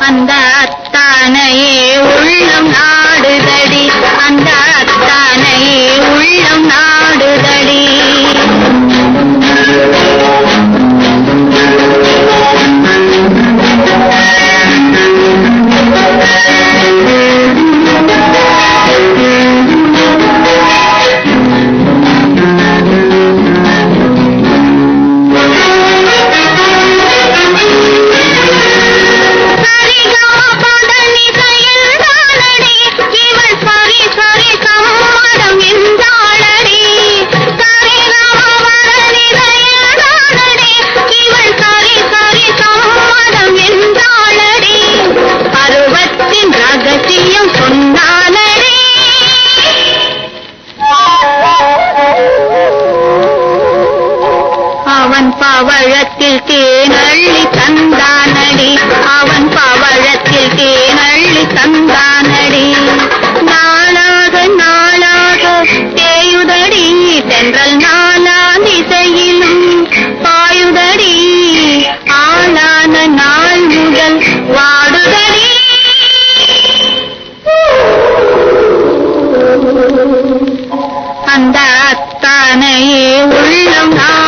அந்த அத்தானையே உள்ளம் நாடுதடி அந்த அத்தானையே உள்ளம் நாடுதடி சரிகமபதனிசையென்றாளடி, இவள் சரி சரி சம்மதம் என்றாளடி. சரிகமபதனிசையென்றாளடி, இவள் சரி சரி சம்மதம் என்றாளடி. பருவத்தின் ரகசியம் சொன்னாளடி அவன் பவழத்தில் தேனள்ளி தந்தானடி அவன் பவழத்தில் தேனள்ளி தந்தானடி நாளாக நாளாக தேயுதடி சென்றல் நாளா திசையிலும் பாயுதடி ஆளான நாள் முதல் வாடுதடி அந்த அத்தானையே உள்ளம் நான்